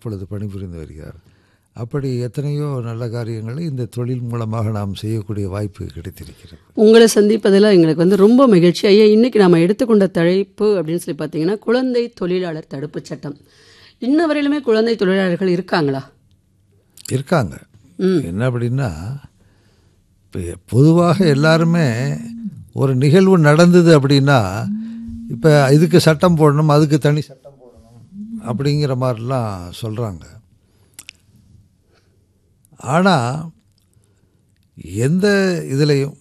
இப்பொழுது பணிபுரிந்து வருகிறார் அப்படி எத்தனையோ நல்ல காரியங்களை இந்த தொழில் மூலமாக நாம் செய்யக்கூடிய வாய்ப்பு கிடைத்திருக்கிறது உங்களை சந்திப்பதில் எங்களுக்கு வந்து ரொம்ப மகிழ்ச்சி ஐயா இன்னைக்கு நாம எடுத்துக்கொண்ட தலைப்பு அப்படின்னு சொல்லி பார்த்தீங்கன்னா குழந்தை தொழிலாளர் தடுப்புச் சட்டம் இன்ன வரையிலுமே குழந்தை தொழிலாளர்கள் இருக்காங்களா இருக்காங்க என்ன அப்படின்னா இப்போ பொதுவாக எல்லாருமே ஒரு நிகழ்வு நடந்தது அப்படின்னா இப்போ இதுக்கு சட்டம் போடணும் அதுக்கு தனி சட்டம் போடணும் அப்படிங்கிற மாதிரிலாம் சொல்கிறாங்க ஆனால் எந்த இதுலேயும்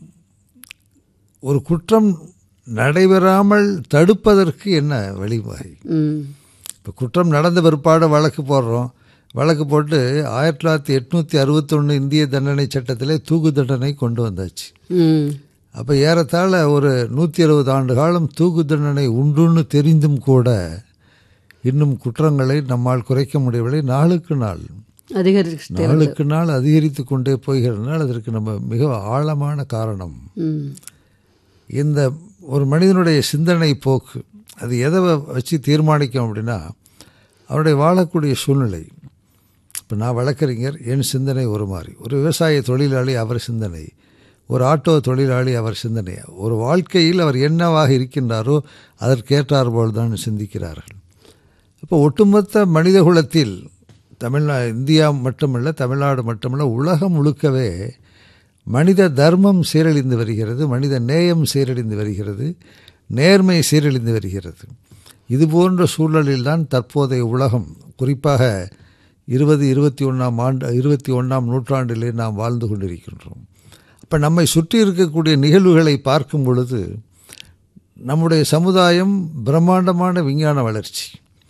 ஒரு குற்றம் நடைபெறாமல் தடுப்பதற்கு என்ன வழிவகை ம் இப்போ குற்றம் நடந்த பிற்பாடு வழக்கு போடுறோம் வழக்கு போட்டு ஆயிரத்தி தொள்ளாயிரத்தி எட்நூற்றி அறுபத்தொன்று இந்திய தண்டனை சட்டத்திலே தூக்கு தண்டனை கொண்டு வந்தாச்சு ம் அப்போ ஏறத்தாழ ஒரு நூற்றி அறுபது ஆண்டு காலம் தூக்கு தண்டனை உண்டுன்னு தெரிந்தும் கூட இன்னும் குற்றங்களை நம்மால் குறைக்க முடியவில்லை நாளுக்கு நாள் அதிகரிச்சு நாளுக்கு நாள் அதிகரித்து கொண்டே போகிறதுனால அதற்கு நம்ம மிக ஆழமான காரணம் ம் இந்த ஒரு மனிதனுடைய சிந்தனை போக்கு அது எதை வ- வச்சு தீர்மானிக்கும் அப்படின்னா அவருடைய வாழக்கூடிய சூழ்நிலை இப்போ நான் வழக்கறிஞர் என் சிந்தனை ஒரு மாதிரி ஒரு விவசாய தொழிலாளி அவர் சிந்தனை ஒரு ஆட்டோ தொழிலாளி அவர் சிந்தனை ஒரு வாழ்க்கையில் அவர் என்னவாக இருக்கின்றாரோ அதற்கேற்றார் போல் தான் சிந்திக்கிறார்கள் அப்போ ஒட்டுமொத்த மனித குலத்தில் தமிழ்நா இந்தியா மட்டுமல்ல தமிழ்நாடு மட்டுமல்ல உலகம் முழுக்கவே மனித தர்மம் சீரழிந்து வருகிறது மனித நேயம் சீரழிந்து வருகிறது நேர்மை சீரழிந்து வருகிறது இது போன்ற சூழலில்தான் தற்போதைய உலகம் குறிப்பாக இருபது இருபத்தி ஒன்றாம் ஆண்டு இருபத்தி ஒன்றாம் நூற்றாண்டிலே நாம் வாழ்ந்து கொண்டிருக்கின்றோம் அப்போ நம்மை சுற்றி இருக்கக்கூடிய நிகழ்வுகளை பார்க்கும் பொழுது நம்முடைய சமுதாயம் பிரம்மாண்டமான விஞ்ஞான வளர்ச்சி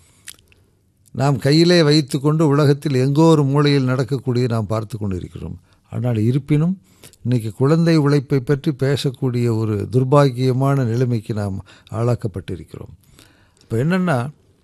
நாம் கையிலே வைத்துக்கொண்டு உலகத்தில் எங்கோ ஒரு மூலையில் நடக்கக்கூடிய நாம் பார்த்து கொண்டிருக்கிறோம் ஆனால் இருப்பினும் இன்னைக்கு குழந்தை உழைப்பை பற்றி பேசக்கூடிய ஒரு துர்பாக்கியமான நிலைமைக்கு நாம் ஆளாக்கப்பட்டிருக்கிறோம் இப்போ என்னென்னா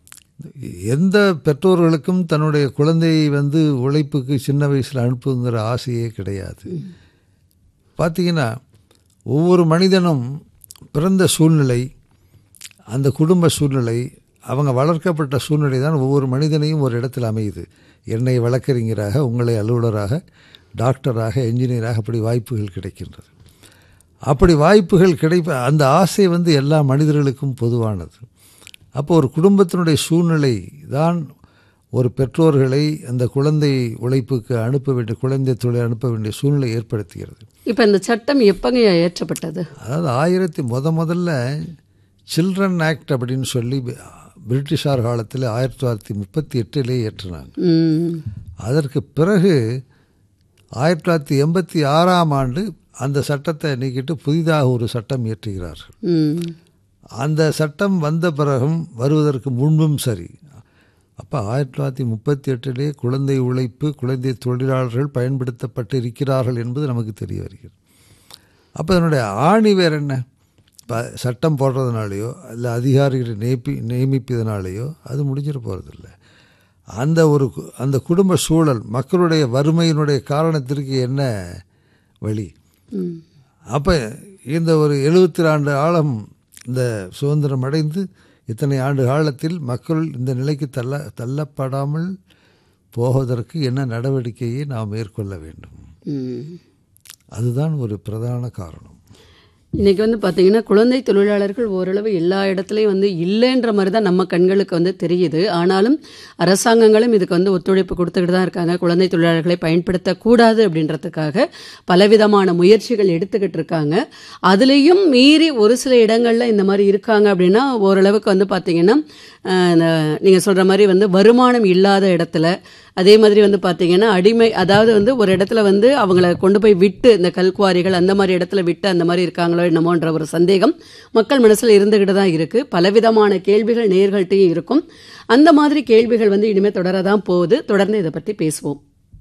எந்த பெற்றோர்களுக்கும் தன்னுடைய குழந்தையை வந்து உழைப்புக்கு சின்ன வயசில் அனுப்புங்கிற ஆசையே கிடையாது பார்த்தீங்கன்னா ஒவ்வொரு மனிதனும் பிறந்த சூழ்நிலை அந்த குடும்ப சூழ்நிலை அவங்க வளர்க்கப்பட்ட சூழ்நிலை தான் ஒவ்வொரு மனிதனையும் ஒரு இடத்தில் அமையுது என்னை வழக்கறிஞராக உங்களை அலுவலராக டாக்டராக என்ஜினியராக அப்படி வாய்ப்புகள் கிடைக்கின்றது அப்படி வாய்ப்புகள் கிடைப்ப அந்த ஆசை வந்து எல்லா மனிதர்களுக்கும் பொதுவானது அப்போ ஒரு குடும்பத்தினுடைய சூழ்நிலை தான் ஒரு பெற்றோர்களை அந்த குழந்தை உழைப்புக்கு அனுப்ப வேண்டிய குழந்தை தொழில் அனுப்ப வேண்டிய சூழ்நிலை ஏற்படுத்துகிறது இப்போ இந்த சட்டம் எப்பங்க ஏற்றப்பட்டது அதாவது ஆயிரத்தி முத முதல்ல சில்ட்ரன் ஆக்ட் அப்படின்னு சொல்லி பிரிட்டிஷார் காலத்தில் ஆயிரத்தி தொள்ளாயிரத்தி முப்பத்தி எட்டிலே ஏற்றினாங்க ம் அதற்கு பிறகு ஆயிரத்தி தொள்ளாயிரத்தி எண்பத்தி ஆறாம் ஆண்டு அந்த சட்டத்தை நீக்கிட்டு புதிதாக ஒரு சட்டம் இயற்றுகிறார்கள் ம் அந்த சட்டம் வந்த பிறகும் வருவதற்கு முன்பும் சரி அப்போ ஆயிரத்தி தொள்ளாயிரத்தி முப்பத்தி எட்டிலே குழந்தை உழைப்பு குழந்தை தொழிலாளர்கள் பயன்படுத்தப்பட்டு இருக்கிறார்கள் என்பது நமக்கு தெரிய வருகிறது அப்போ அதனுடைய ஆணி வேற என்ன இப்போ சட்டம் போடுறதுனாலையோ இல்லை அதிகாரிகளை நியமி நியமிப்பதனாலேயோ அது முடிஞ்சிட போகிறதில்ல அந்த ஒரு கு- அந்த குடும்ப சூழல் மக்களுடைய வறுமையினுடைய காரணத்திற்கு என்ன வழி ம் அப்போ இந்த ஒரு எழுபத்தி ஆண்டு ஆழம் இந்த சுதந்திரம் அடைந்து இத்தனை ஆண்டு காலத்தில் மக்கள் இந்த நிலைக்கு தள்ள தள்ளப்படாமல் போவதற்கு என்ன நடவடிக்கையை நாம் மேற்கொள்ள வேண்டும் ம் அதுதான் ஒரு பிரதான காரணம் இன்னைக்கு வந்து பார்த்தீங்கன்னா குழந்தை தொழிலாளர்கள் ஓரளவு எல்லா இடத்துலையும் வந்து இல்லைன்ற மாதிரி தான் நம்ம கண்களுக்கு வந்து தெரியுது ஆனாலும் அரசாங்கங்களும் இதுக்கு வந்து ஒத்துழைப்பு கொடுத்துக்கிட்டு தான் இருக்காங்க குழந்தை தொழிலாளர்களை பயன்படுத்தக்கூடாது அப்படின்றதுக்காக பலவிதமான முயற்சிகள் எடுத்துக்கிட்டு இருக்காங்க அதுலேயும் மீறி ஒரு சில இடங்களில் இந்த மாதிரி இருக்காங்க அப்படின்னா ஓரளவுக்கு வந்து பார்த்தீங்கன்னா நீங்கள் சொல்கிற மாதிரி வந்து வருமானம் இல்லாத இடத்துல அதே மாதிரி வந்து பார்த்தீங்கன்னா அடிமை அதாவது வந்து ஒரு இடத்துல வந்து அவங்கள கொண்டு போய் விட்டு இந்த கல்குவாரிகள் அந்த மாதிரி இடத்துல விட்டு அந்த மாதிரி இருக்காங்களோ என்னமோன்ற ஒரு சந்தேகம் மக்கள் மனசில் இருந்துகிட்டு தான் இருக்குது பலவிதமான கேள்விகள் நேர்கள்ட்டையும் இருக்கும் அந்த மாதிரி கேள்விகள் வந்து இனிமேல் தொடர தான் போகுது தொடர்ந்து இதை பற்றி பேசுவோம்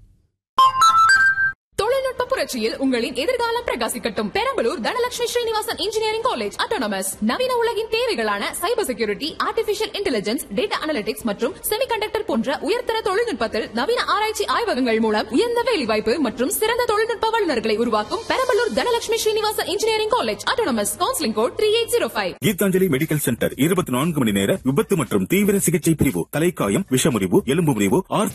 தொழில்நுட்ப புரட்சியில் உங்களின் எதிர்காலம் பிரகாசிக்கட்டும் Perambalur Dhanalakshmi Srinivasan engineering college autonomous நவீன உலகின் தேவைகளான cyber security artificial intelligence data analytics மற்றும் செமிகண்டக்டர் போன்ற உயர்தர தொழில்நுட்பத்தில் நவீன ஆராய்ச்சி ஆய்வகங்கள் மூலம் உயர்ந்த வேலைவாய்ப்பு மற்றும் சிறந்த தொழில்நுட்ப வல்லுநர்களை உருவாக்கும் Perambalur Dhanalakshmi Srinivasan engineering college autonomous counselling code three eight zero five Geethanjali medical centre இருபத்தி நான்கு மணி நேர விபத்து மற்றும் தீவிர சிகிச்சை பிரிவு தலைக்காயம் விஷமுறிவு எலும்பு முறிவு ஆர்